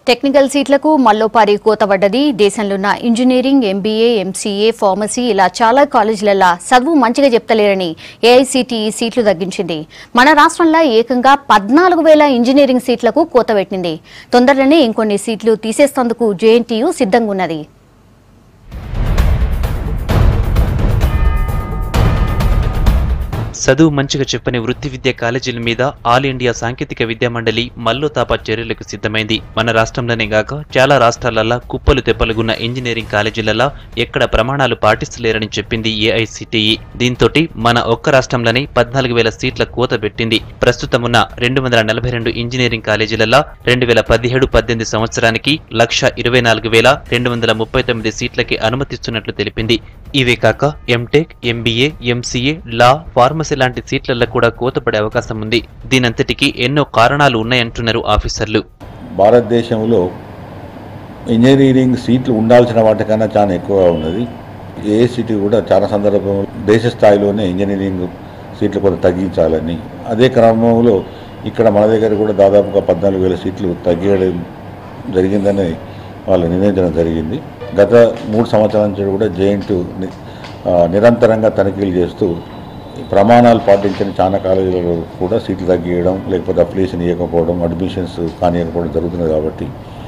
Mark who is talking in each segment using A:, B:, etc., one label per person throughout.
A: technical సీట్లకు మల్లోపారి కోత పడ్డది దేశంలోన్న ఇంజనీరింగ్ ఎంబీఏ ఎంసీఏ ఫార్మసీ ఇలా చాలా కాలేజీలలో చదువు మంచిగా చెప్తలేరని ఏఐసీటీఈ సీట్లు తగ్గించింది మన రాష్ట్రంలో ఏకంగా పద్నాలుగు వేల ఇంజనీరింగ్ సీట్లకు కోత పెట్టింది తొందరలోనే ఇంకొన్ని సీట్లు తీసేస్తందుకు జేఎన్టీయూ సిద్ధంగా ఉన్నది
B: చదువు మంచిగా చెప్పని వృత్తి విద్యా కాలేజీల మీద ఆల్ ఇండియా సాంకేతిక విద్యా మండలి మల్లోతాప చర్యలకు సిద్ధమైంది మన రాష్ట్రంలోనే గాక చాలా రాష్ట్రాలల్లో కుప్పలు తెప్పలుగున్న ఇంజనీరింగ్ కాలేజీలలో ఎక్కడ ప్రమాణాలు పాటిస్తలేరని చెప్పింది ఏఐసిటిఈ దీంతో మన ఒక్క రాష్ట్రంలోనే పద్నాలుగు వేల సీట్ల కోత పెట్టింది ప్రస్తుతం ఉన్న రెండు వందల నలభై రెండు ఇంజనీరింగ్ కాలేజీలలో రెండు వేల పదిహేడు పద్దెనిమిది సంవత్సరానికి లక్ష ఇరవై నాలుగు వేల రెండు వందల ముప్పై తొమ్మిది సీట్లకి అనుమతిస్తున్నట్లు తెలిపింది ఇవే కాక MTech MBA MCA law pharmacy లాంటి సీట్లలో కూడా కోత పడే అవకాశం ఉంది దీనంతటికీ ఎన్నో కారణాలు ఉన్నాయంటున్నారు ఆఫీసర్లు
C: భారతదేశంలో ఇంజనీరింగ్ సీట్లు ఉండాల్సిన వాటికన్నా చాలా ఎక్కువగా ఉన్నది ఏఐసిటీ కూడా చాలా సందర్భంలో దేశ స్థాయిలోనే ఇంజనీరింగ్ సీట్లు కొంత తగ్గించాలని అదే క్రమంలో ఇక్కడ మన దగ్గర కూడా దాదాపుగా పద్నాలుగు వేల సీట్లు తగ్గడం జరిగిందని వాళ్ళు నిర్ణయించడం జరిగింది గత మూడు సంవత్సరాల నుంచి కూడా జేఎన్టీ నిరంతరంగా తనిఖీలు చేస్తూ ఈ ప్రమాణాలు పాటించిన చాలా కాలేజీలలో కూడా సీట్లు తగ్గియడం లేకపోతే అప్లికేషన్ ఇవ్వకపోవడం అడ్మిషన్స్ కానియకపోవడం జరుగుతుంది కాబట్టి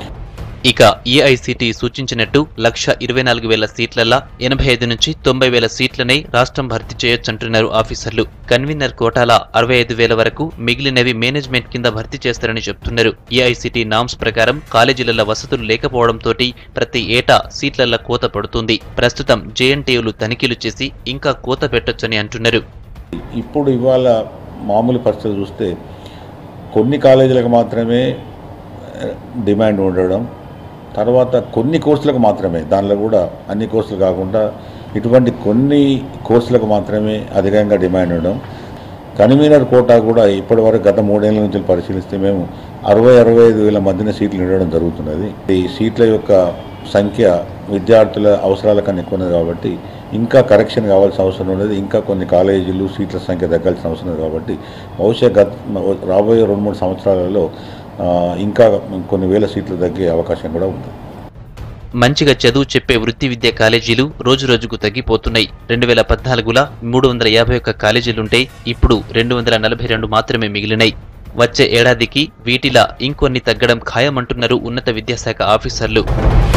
B: ఇక ఏఐసిటి సూచించినట్టు లక్ష ఇరవై నాలుగు వేల సీట్లలో ఎనభై ఐదు నుంచి తొంభై వేల సీట్లనే రాష్ట్రం భర్తీ చేయొచ్చంటున్నారు ఆఫీసర్లు కన్వీనర్ కోటాల అరవై ఐదు వేల వరకు మిగిలినవి మేనేజ్మెంట్ కింద భర్తీ చేస్తారని చెప్తున్నారు ఏఐసిటి నామ్స్ ప్రకారం కాలేజీలలో వసతులు లేకపోవడంతో ప్రతి ఏటా సీట్లలో కోత పడుతుంది ప్రస్తుతం జేఎన్టీయూలు తనిఖీలు చేసి ఇంకా కోత పెట్టొచ్చని అంటున్నారు
C: ఇప్పుడు ఇవాళ మామూలు పరిస్థితులు చూస్తే కొన్ని కాలేజీలకు మాత్రమే ఆ, డిమాండ్ ఉండడం తర్వాత కొన్ని కోర్సులకు మాత్రమే దానిలో కూడా అన్ని కోర్సులు కాకుండా ఇటువంటి కొన్ని కోర్సులకు మాత్రమే అధికంగా డిమాండ్ ఉండడం కన్వీనర్ కోటా కూడా ఇప్పటివరకు గత మూడేళ్ల నుంచి పరిశీలిస్తే మేము అరవై అరవై ఐదు వేల మధ్యన సీట్లు ఇవ్వడం జరుగుతున్నది ఈ సీట్ల యొక్క సంఖ్య విద్యార్థుల అవసరాల కన్నా ఎక్కువ ఉన్నది కాబట్టి ఇంకా కరెక్షన్ కావాల్సిన అవసరం ఉన్నది ఇంకా కొన్ని కాలేజీలు సీట్ల సంఖ్య తగ్గాల్సిన అవసరం ఉంది కాబట్టి బహుశా గత రాబోయే రెండు మూడు సంవత్సరాలలో ఆ, ఇంకా కొన్ని వేల సీట్లు తగ్గే అవకాశం కూడా ఉంది
B: మంచిగా చదువు చెప్పే వృత్తి విద్యా కాలేజీలు రోజు రోజుకు తగ్గిపోతున్నాయి రెండు వేల పద్నాలుగులా మూడు వందల యాభై ఒక్క కాలేజీలుంటే ఇప్పుడు రెండు వందల నలభై రెండు మాత్రమే మిగిలినాయి వచ్చే ఏడాదికి వీటిలా ఇంకొన్ని తగ్గడం ఖాయమంటున్నారు ఉన్నత విద్యాశాఖ ఆఫీసర్లు